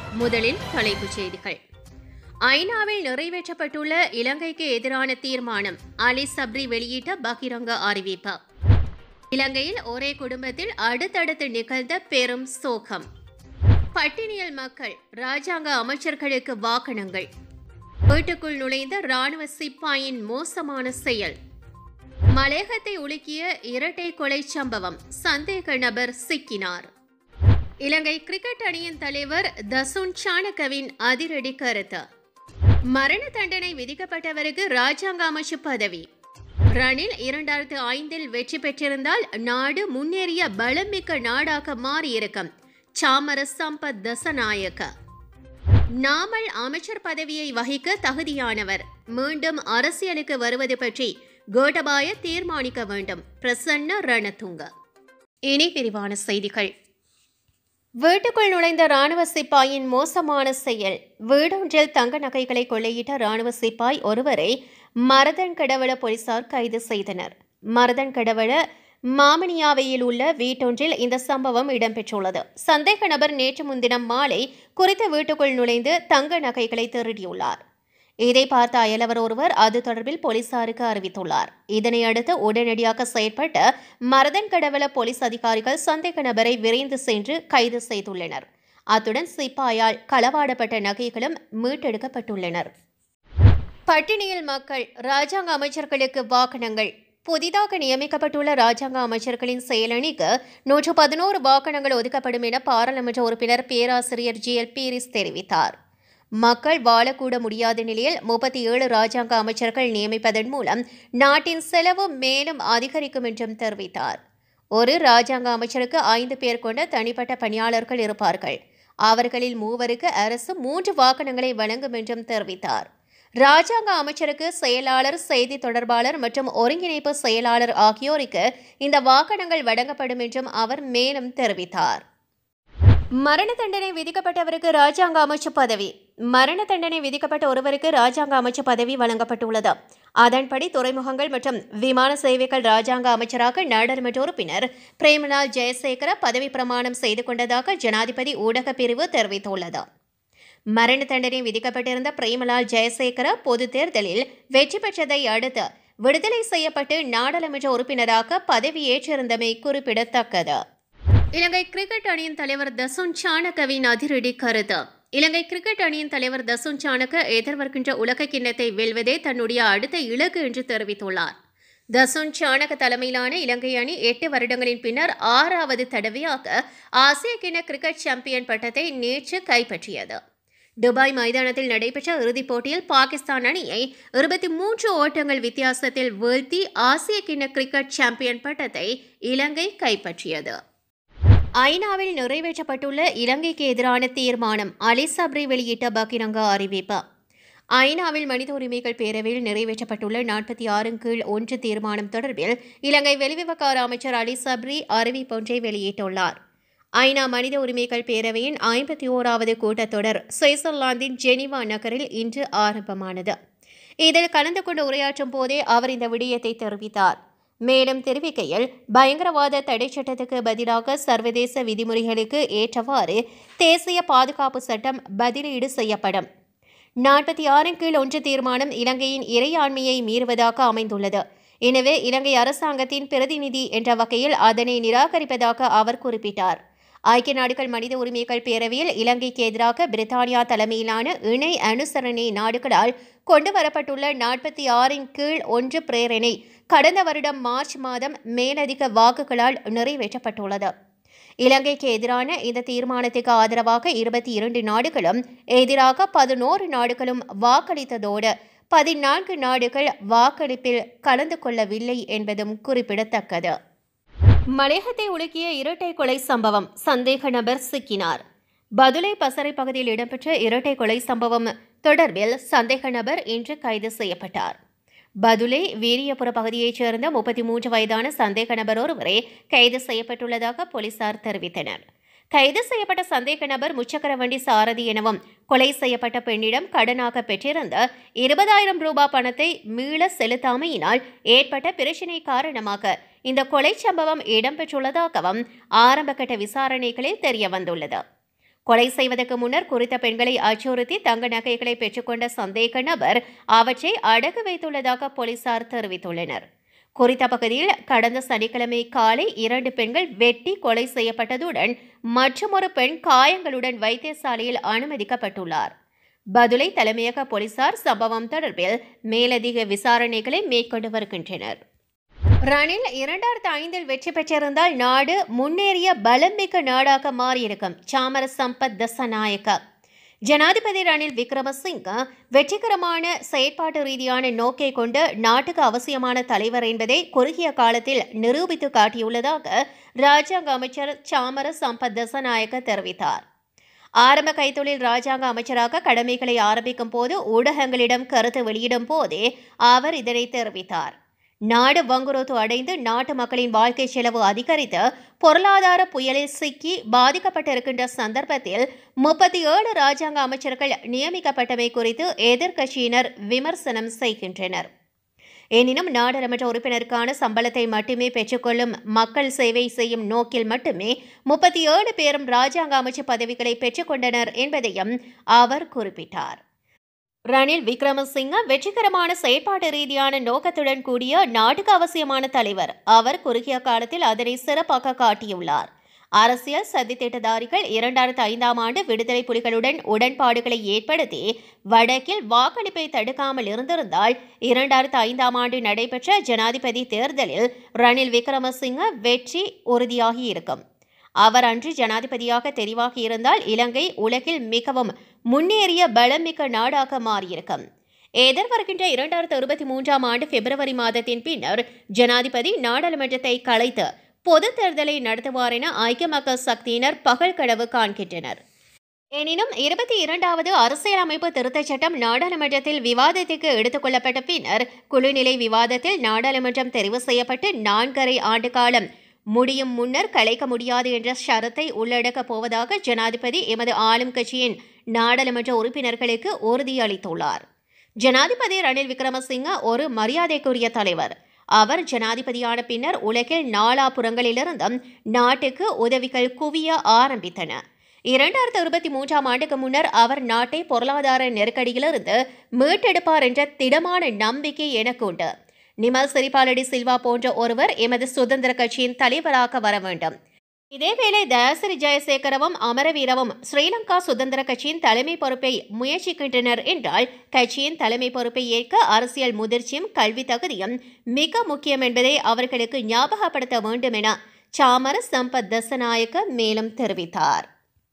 முதலில் தலைப்புச் செய்திகள் ஐநாவில் நிறைவேற்றப்பட்டுள்ள இலங்கைக்கு எதிரான தீர்மானம் அலி சப்ரி வெளியிட்ட பகிரங்க அறிவிப்பு இலங்கையில் ஒரே குடும்பத்தில் அடுத்தடுத்து நிகழ்ந்த பெரும் சோகம் பட்டினியல் மக்கள் ராஜாங்க அமைச்சர்களுக்கு வாக்கனங்கள் வீட்டுக்குள் நுழைந்த ராணுவ சிப்பாயின் மோசமான செயல் மலேகத்தை உலுக்கிய இரட்டை கொலை சம்பவம் சந்தேக நபர் சிக்கினார் இலங்கை கிரிக்கெட் அணியின் தலைவர் தசுன் சாணக்கவின் அதிரடி கருத்து மரண தண்டனை விதிக்கப்பட்டவருக்கு ராஜாங்க அமைச்சு பதவி ரணில் இரண்டாயிரத்து ஐந்தில் வெற்றி பெற்றிருந்தால் நாடு முன்னேறிய பலமிக்க நாடாக மாறியிருக்கும் சாமர சம்பத் தசநாயக்க நாமல் அமைச்சர் பதவியை வகிக்க தகுதியானவர் மீண்டும் அரசியலுக்கு வருவது பற்றி கோட்டபாய தீர்மானிக்க வேண்டும் பிரசன்ன ரணதுங்க இனி விரிவான செய்திகள் வீட்டுக்குள் நுழைந்த ராணுவ சிப்பாயின் மோசமான செயல் வீடொன்றில் தங்க நகைகளை கொள்ளையிட்ட ராணுவ சிப்பாய் ஒருவரை மரதன் கடவள போலீசார் கைது செய்தனர் மரதன் கடவள மாமனியாவையில் உள்ள வீட்டொன்றில் இந்த சம்பவம் இடம்பெற்றுள்ளது சந்தேக நபர் நேற்று முன்தினம் மாலை குறித்த வீட்டுக்குள் நுழைந்து தங்க நகைகளை திருடியுள்ளார் இதை பார்த்த அயலவர் ஒருவர் அது தொடர்பில் போலீசாருக்கு அறிவித்துள்ளார் இதனை அடுத்து உடனடியாக செயற்பட்ட மரதன் கடவள போலீஸ் அதிகாரிகள் சந்தேக நபரை விரைந்து சென்று கைது செய்துள்ளனர் அத்துடன் சிப்பாயால் களவாடப்பட்ட நகைகளும் மீட்டெடுக்கப்பட்டுள்ளனர் பட்டினியில் மக்கள் ராஜாங்க அமைச்சர்களுக்கு வாகனங்கள் புதிதாக நியமிக்கப்பட்டுள்ள ராஜாங்க அமைச்சர்களின் செயலணிக்கு நூற்று பதினோரு வாகனங்கள் ஒதுக்கப்படும் என பாராளுமன்ற உறுப்பினர் பேராசிரியர் ஜி எல் பீரிஸ் தெரிவித்தார் மக்கள் வாழக்கூட முடியாத நிலையில் முப்பத்தி ஏழு ராஜாங்க அமைச்சர்கள் நியமிப்பதன் மூலம் நாட்டின் செலவு மேலும் அதிகரிக்கும் என்றும் தெரிவித்தார் ஒரு ராஜாங்க அமைச்சருக்கு ஐந்து பேர் கொண்ட தனிப்பட்ட பணியாளர்கள் இருப்பார்கள் அவர்களில் மூவருக்கு அரசு மூன்று வாகனங்களை வழங்கும் என்றும் தெரிவித்தார் ராஜாங்க அமைச்சருக்கு செயலாளர் செய்தி தொடர்பாளர் மற்றும் ஒருங்கிணைப்பு செயலாளர் ஆகியோருக்கு இந்த வாகனங்கள் வழங்கப்படும் என்றும் அவர் மேலும் தெரிவித்தார் மரண தண்டனை விதிக்கப்பட்டவருக்கு ராஜாங்க அமைச்சு பதவி மரண தண்டனை விதிக்கப்பட்ட ஒருவருக்கு ராஜாங்க அமைச்சு பதவி வழங்கப்பட்டுள்ளது அதன்படி துறைமுகங்கள் மற்றும் விமான சேவைகள் ராஜாங்க அமைச்சராக நாடாளுமன்ற உறுப்பினர் பிரேமலால் ஜெயசேகர பதவி பிரமாணம் செய்து கொண்டதாக ஜனாதிபதி ஊடக பிரிவு தெரிவித்துள்ளது மரண தண்டனை விதிக்கப்பட்டிருந்த பிரேமலால் ஜெயசேகர பொது தேர்தலில் வெற்றி பெற்றதை அடுத்து விடுதலை செய்யப்பட்டு நாடாளுமன்ற உறுப்பினராக பதவியேற்றிருந்தமை குறிப்பிடத்தக்கது இலங்கை கிரிக்கெட் அணியின் தலைவர் தசுன் சாணக்கவின் அதிரடி கருத்து இலங்கை கிரிக்கெட் அணியின் தலைவர் தசுன் சாணக்க எதிர்வருகின்ற உலக கிண்ணத்தை வெல்வதே தன்னுடைய அடுத்த இலக்கு என்று தெரிவித்துள்ளார் தசுன் சாணக்க தலைமையிலான இலங்கை அணி எட்டு வருடங்களின் பின்னர் ஆறாவது தடவையாக ஆசிய கிண்ண கிரிக்கெட் சாம்பியன் பட்டத்தை நேற்று கைப்பற்றியது துபாய் மைதானத்தில் நடைபெற்ற இறுதிப் போட்டியில் பாகிஸ்தான் அணியை இருபத்தி மூன்று ஓட்டங்கள் வித்தியாசத்தில் வீழ்த்தி ஆசிய கிண்ண கிரிக்கெட் சாம்பியன் பட்டத்தை இலங்கை கைப்பற்றியது ஐநாவில் நிறைவேற்றப்பட்டுள்ள இலங்கைக்கு எதிரான தீர்மானம் அலி சப்ரி வெளியிட்ட பகிரங்க அறிவிப்பு ஐநாவில் மனித உரிமைகள் பேரவையில் நிறைவேற்றப்பட்டுள்ள நாற்பத்தி ஆறு கீழ் ஒன்று தீர்மானம் தொடர்பில் இலங்கை வெளிவிவகார அமைச்சர் அலி சப்ரி அறிவிப்பொன்றை வெளியிட்டுள்ளார் ஐநா மனித உரிமைகள் பேரவையின் ஐம்பத்தி ஓராவது கூட்டத்தொடர் சுவிட்சர்லாந்தின் ஜெனிவா நகரில் இன்று ஆரம்பமானது இதில் கலந்து கொண்டு உரையாற்றும் போதே அவர் இந்த விடயத்தை தெரிவித்தார் மேலும் தெரிவிக்கையில் பயங்கரவாத தடை சட்டத்துக்கு பதிலாக சர்வதேச விதிமுறைகளுக்கு ஏற்றவாறு தேசிய பாதுகாப்பு சட்டம் பதிலீடு செய்யப்படும் நாற்பத்தி ஆறின் கீழ் ஒன்று தீர்மானம் இலங்கையின் இறையாண்மையை மீறுவதாக அமைந்துள்ளது எனவே இலங்கை அரசாங்கத்தின் பிரதிநிதி என்ற வகையில் அதனை நிராகரிப்பதாக அவர் குறிப்பிட்டார் ஐக்கிய நாடுகள் மனித உரிமைகள் பேரவையில் இலங்கைக்கு எதிராக பிரித்தானியா தலைமையிலான இணை அனுசரணை நாடுகளால் கொண்டு வரப்பட்டுள்ள நாற்பத்தி ஆறின் கீழ் ஒன்று பிரேரணை கடந்த வருடம் மார்ச் மாதம் மேலதிக வாக்குகளால் நிறைவேற்றப்பட்டுள்ளது இலங்கைக்கு எதிரான இந்த தீர்மானத்துக்கு ஆதரவாக இருபத்தி இரண்டு நாடுகளும் எதிராக பதினோரு நாடுகளும் வாக்களித்ததோடு பதினான்கு நாடுகள் வாக்களிப்பில் கலந்து கொள்ளவில்லை என்பதும் குறிப்பிடத்தக்கது மலேகத்தை உலுக்கிய இரட்டை கொலை சம்பவம் சந்தேக நபர் சிக்கினார் பதுளை பசறை பகுதியில் இடம்பெற்ற இரட்டை கொலை சம்பவம் தொடர்பில் சந்தேக நபர் இன்று கைது செய்யப்பட்டார் பதுளை வீரியபுர பகுதியைச் சேர்ந்த முப்பத்தி மூன்று வயதான சந்தேக நபர் ஒருவரே கைது செய்யப்பட்டுள்ளதாக போலீசார் தெரிவித்தனர் கைது செய்யப்பட்ட சந்தேக நபர் முச்சக்கர வண்டி சாரதி எனவும் கொலை செய்யப்பட்ட பெண்ணிடம் கடனாக பெற்றிருந்த இருபதாயிரம் ரூபாய் பணத்தை மீள செலுத்தாமையினால் ஏற்பட்ட பிரச்சினை காரணமாக இந்த கொலை சம்பவம் இடம்பெற்றுள்ளதாகவும் ஆரம்பகட்ட விசாரணைகளில் தெரிய வந்துள்ளது கொலை செய்வதற்கு முன்னர் குறித்த பெண்களை அச்சுறுத்தி தங்க நகைகளை பெற்றுக்கொண்ட சந்தேக நபர் அவற்றை அடகு வைத்துள்ளதாக போலீசார் தெரிவித்துள்ளனர் குறித்த பகுதியில் கடந்த சனிக்கிழமை காலை இரண்டு பெண்கள் வெட்டி கொலை செய்யப்பட்டதுடன் மற்றொரு பெண் காயங்களுடன் வைத்தியசாலையில் அனுமதிக்கப்பட்டுள்ளார் பதுளை தலைமையக போலீசார் சம்பவம் தொடர்பில் மேலதிக விசாரணைகளை மேற்கொண்டு வருகின்றனர் ரணில் இரண்டாயிரத்து ஐந்தில் வெற்றி பெற்றிருந்தால் நாடு முன்னேறிய பலமிக்க நாடாக மாறியிருக்கும் சாமர சம்பத் தசநாயக்க ஜனாதிபதி ரணில் விக்ரமசிங்க வெற்றிகரமான செயற்பாட்டு ரீதியான நோக்கை கொண்டு நாட்டுக்கு அவசியமான தலைவர் என்பதை குறுகிய காலத்தில் நிரூபித்து காட்டியுள்ளதாக ராஜாங்க அமைச்சர் சாமர சம்பத் தசநாயக்க தெரிவித்தார் ஆரம்ப கைத்தொழில் ராஜாங்க அமைச்சராக கடமைகளை ஆரம்பிக்கும் போது ஊடகங்களிடம் கருத்து வெளியிடும் போதே அவர் இதனை தெரிவித்தார் நாடு வங்குரோத்து அடைந்து நாட்டு மக்களின் வாழ்க்கை செலவு அதிகரித்து பொருளாதார புயலில் சிக்கி பாதிக்கப்பட்டிருக்கின்ற சந்தர்ப்பத்தில் முப்பத்தி ஏழு ராஜாங்க அமைச்சர்கள் நியமிக்கப்பட்டமை குறித்து எதிர்க்கட்சியினர் விமர்சனம் செய்கின்றனர் எனினும் நாடாளுமன்ற உறுப்பினருக்கான சம்பளத்தை மட்டுமே பெற்றுக்கொள்ளும் மக்கள் சேவை செய்யும் நோக்கில் மட்டுமே முப்பத்தி ஏழு பேரும் ராஜாங்க அமைச்சு பதவிகளை பெற்றுக்கொண்டனர் என்பதையும் அவர் குறிப்பிட்டார் ரணில் விக்ரமசிங்க வெற்றிகரமான செயற்பாட்டு ரீதியான நோக்கத்துடன் கூடிய நாட்டுக்கு அவசியமான தலைவர் அவர் குறுகிய காலத்தில் அதனை சிறப்பாக காட்டியுள்ளார் அரசியல் சதித்திட்டதாரிகள் இரண்டாயிரத்து ஐந்தாம் ஆண்டு விடுதலை புலிகளுடன் உடன்பாடுகளை ஏற்படுத்தி வடக்கில் வாக்களிப்பை தடுக்காமல் இருந்திருந்தால் இரண்டாயிரத்து ஐந்தாம் ஆண்டு நடைபெற்ற ஜனாதிபதி தேர்தலில் ரணில் விக்ரமசிங்க வெற்றி உறுதியாகி இருக்கும் அவர் அன்று ஜனாதிபதியாக தெரிவாகி இருந்தால் இலங்கை உலகில் மிகவும் முன்னேறிய பலமிக்க நாடாக மாறியிருக்கும் எதிர்வருகின்ற இரண்டாயிரத்து இருபத்தி மூன்றாம் ஆண்டு பிப்ரவரி மாதத்தின் பின்னர் ஜனாதிபதி நாடாளுமன்றத்தை கலைத்து பொது தேர்தலை நடத்துவார் என ஐக்கிய மக்கள் சக்தியினர் பகல் கனவு காண்கின்றனர் எனினும் இருபத்தி இரண்டாவது அரசியலமைப்பு திருத்தச் சட்டம் நாடாளுமன்றத்தில் விவாதத்திற்கு எடுத்துக் கொள்ளப்பட்ட பின்னர் குழுநிலை விவாதத்தில் நாடாளுமன்றம் தெரிவு செய்யப்பட்டு நான்கரை ஆண்டு காலம் முடியும் முன்னர் கலைக்க முடியாது என்ற ஷரத்தை உள்ளடக்கப் போவதாக ஜனாதிபதி எமது ஆளும் கட்சியின் நாடாளுமன்ற உறுப்பினர்களுக்கு உறுதியளித்துள்ளார் ஜனாதிபதி ரணில் விக்ரமசிங்க ஒரு மரியாதைக்குரிய தலைவர் அவர் ஜனாதிபதியான பின்னர் உலகில் நாலாபுறங்களிலிருந்தும் நாட்டுக்கு உதவிகள் குவிய ஆரம்பித்தன இரண்டாயிரத்து இருபத்தி மூன்றாம் ஆண்டுக்கு முன்னர் அவர் நாட்டை பொருளாதார நெருக்கடியிலிருந்து மீட்டெடுப்பார் என்ற திடமான நம்பிக்கை எனக்கு உண்டு நிமல் சிறிபாலடி சில்வா போன்ற ஒருவர் எமது சுதந்திர கட்சியின் தலைவராக வர வேண்டும் இதேவேளை தயாசிரி ஜெயசேகரவும் அமரவீரவும் ஸ்ரீலங்கா சுதந்திர கட்சியின் தலைமை பொறுப்பை முயற்சிக்கின்றனர் என்றால் கட்சியின் தலைமை பொறுப்பை ஏற்க அரசியல் முதிர்ச்சியும் கல்வி தகுதியும் மிக முக்கியம் என்பதை அவர்களுக்கு ஞாபகப்படுத்த வேண்டும் என சாமர சம்பத் தசநாயக்க மேலும் தெரிவித்தார்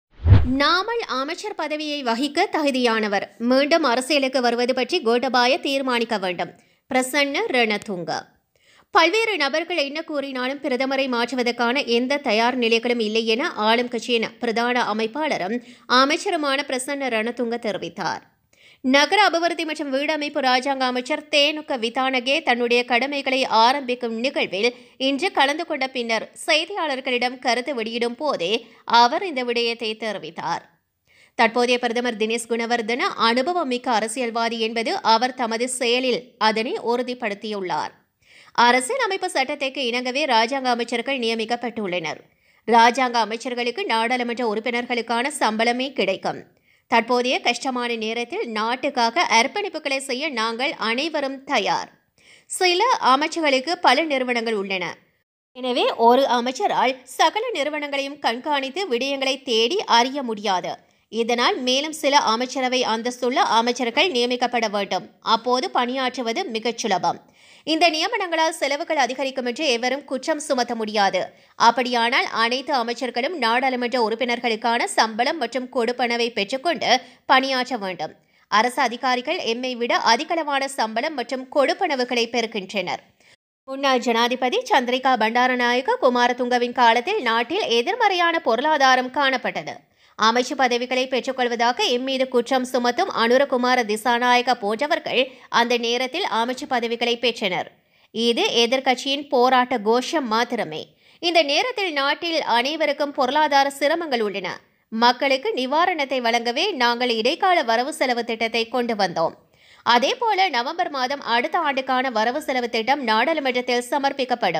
நாமல் அமைச்சர் பதவியை வகிக்க தகுதியானவர் மீண்டும் அரசியலுக்கு வருவது பற்றி கோட்டபாய தீர்மானிக்க வேண்டும் பிரசன்ன ரணதுங்க பல்வேறு நபர்கள் என்ன கூறினாலும் பிரதமரை மாற்றுவதற்கான எந்த தயார் நிலைகளும் இல்லை என ஆளும் கட்சியின் பிரதான அமைப்பாளரும் அமைச்சருமான பிரசன்ன ரணதுங்க தெரிவித்தார் நகர அபிவிருத்தி மற்றும் வீடமைப்பு ராஜாங்க அமைச்சர் தேனுக்க விதானகே தன்னுடைய கடமைகளை ஆரம்பிக்கும் நிகழ்வில் இன்று கலந்து கொண்ட பின்னர் செய்தியாளர்களிடம் கருத்து வெளியிடும் போதே அவர் இந்த விடயத்தை தெரிவித்தார் தற்போதைய பிரதமர் தினேஷ் குணவர்தன அனுபவம் மிக்க அரசியல்வாதி என்பது அவர் தமது செயலில் அதனை உறுதிப்படுத்தியுள்ளார் அரசியல் அமைப்பு சட்டத்திற்கு இணங்கவே ராஜாங்க அமைச்சர்கள் நியமிக்கப்பட்டுள்ளனர் ராஜாங்க அமைச்சர்களுக்கு நாடாளுமன்ற உறுப்பினர்களுக்கான சம்பளமே கிடைக்கும் தற்போதைய கஷ்டமான நேரத்தில் நாட்டுக்காக அர்ப்பணிப்புகளை செய்ய நாங்கள் அனைவரும் தயார் சில அமைச்சர்களுக்கு பல நிறுவனங்கள் உள்ளன எனவே ஒரு அமைச்சரால் சகல நிறுவனங்களையும் கண்காணித்து விடயங்களை தேடி அறிய முடியாது இதனால் மேலும் சில அமைச்சரவை அந்தஸ்துள்ள அமைச்சர்கள் நியமிக்கப்பட வேண்டும் அப்போது பணியாற்றுவது மிகச் சுலபம் இந்த நியமனங்களால் செலவுகள் அதிகரிக்கும் என்று எவரும் குற்றம் சுமத்த முடியாது அப்படியானால் அனைத்து அமைச்சர்களும் நாடாளுமன்ற உறுப்பினர்களுக்கான சம்பளம் மற்றும் கொடுப்பனவை பெற்றுக்கொண்டு பணியாற்ற வேண்டும் அரசு அதிகாரிகள் எம்மை விட அதிகளவான சம்பளம் மற்றும் கொடுப்பனவுகளை பெறுகின்றனர் முன்னாள் ஜனாதிபதி சந்திரிகா பண்டாரநாயக்க குமாரதுங்கவின் காலத்தில் நாட்டில் எதிர்மறையான பொருளாதாரம் காணப்பட்டது அமைச்சு பதவிகளை பெற்றுக்கொள்வதாக எம்மீது குற்றம் சுமத்தும் அனுரகுமார திசாநாயக போன்றவர்கள் அந்த நேரத்தில் அமைச்சு பதவிகளை பெற்றனர் இது எதிர்க்கட்சியின் போராட்ட கோஷம் மாத்திரமே இந்த நேரத்தில் நாட்டில் அனைவருக்கும் பொருளாதார சிரமங்கள் உள்ளன மக்களுக்கு நிவாரணத்தை வழங்கவே நாங்கள் இடைக்கால வரவு செலவு திட்டத்தை கொண்டு வந்தோம் அதேபோல நவம்பர் மாதம் அடுத்த ஆண்டுக்கான வரவு செலவு திட்டம் நாடாளுமன்றத்தில் சமர்ப்பிக்கப்படும்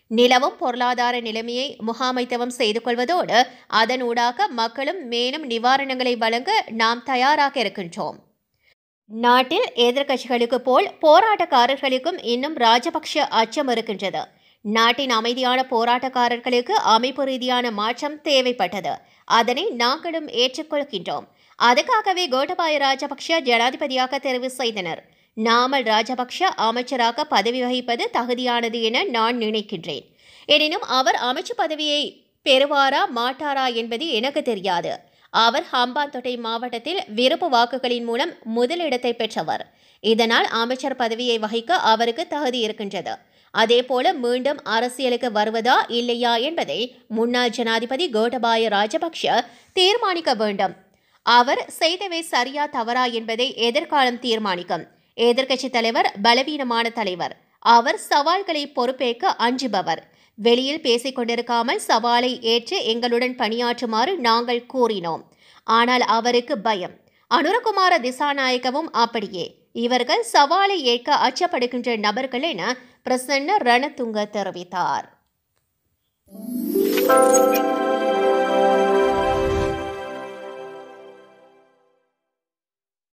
நிலவும் பொருளாதார நிலைமையை முகாமைத்துவம் செய்து கொள்வதோடு அதனூடாக மக்களும் மேலும் நிவாரணங்களை வழங்க நாம் தயாராக இருக்கின்றோம் நாட்டில் எதிர்க்கட்சிகளுக்கு போல் போராட்டக்காரர்களுக்கும் இன்னும் ராஜபக்ஷ அச்சம் இருக்கின்றது நாட்டின் அமைதியான போராட்டக்காரர்களுக்கு அமைப்பு ரீதியான மாற்றம் தேவைப்பட்டது அதனை நாங்களும் ஏற்றுக்கொள்கின்றோம் அதுக்காகவே கோட்டபாய ராஜபக்ஷ ஜனாதிபதியாக தெரிவு செய்தனர் நாமல் ராஜபக்ஷ அமைச்சராக பதவி வகிப்பது தகுதியானது என நான் நினைக்கின்றேன் எனினும் அவர் அமைச்சு பதவியை பெறுவாரா மாட்டாரா என்பது எனக்கு தெரியாது அவர் ஹம்பாந்தோட்டை மாவட்டத்தில் விருப்பு வாக்குகளின் மூலம் முதலிடத்தை பெற்றவர் இதனால் அமைச்சர் பதவியை வகிக்க அவருக்கு தகுதி இருக்கின்றது அதேபோல மீண்டும் அரசியலுக்கு வருவதா இல்லையா என்பதை முன்னாள் ஜனாதிபதி கோட்டபாய ராஜபக்ஷ தீர்மானிக்க வேண்டும் அவர் செய்தவை சரியா தவறா என்பதை எதிர்காலம் தீர்மானிக்கும் எதிர்க்கட்சி தலைவர் பலவீனமான தலைவர் அவர் சவால்களை பொறுப்பேற்க அஞ்சுபவர் வெளியில் பேசிக் கொண்டிருக்காமல் சவாலை ஏற்று எங்களுடன் பணியாற்றுமாறு நாங்கள் கூறினோம் ஆனால் அவருக்கு பயம் அனுரகுமார திசாநாயகவும் அப்படியே இவர்கள் சவாலை ஏற்க அச்சப்படுகின்ற நபர்கள் என பிரசன்ன ரணதுங்க தெரிவித்தார்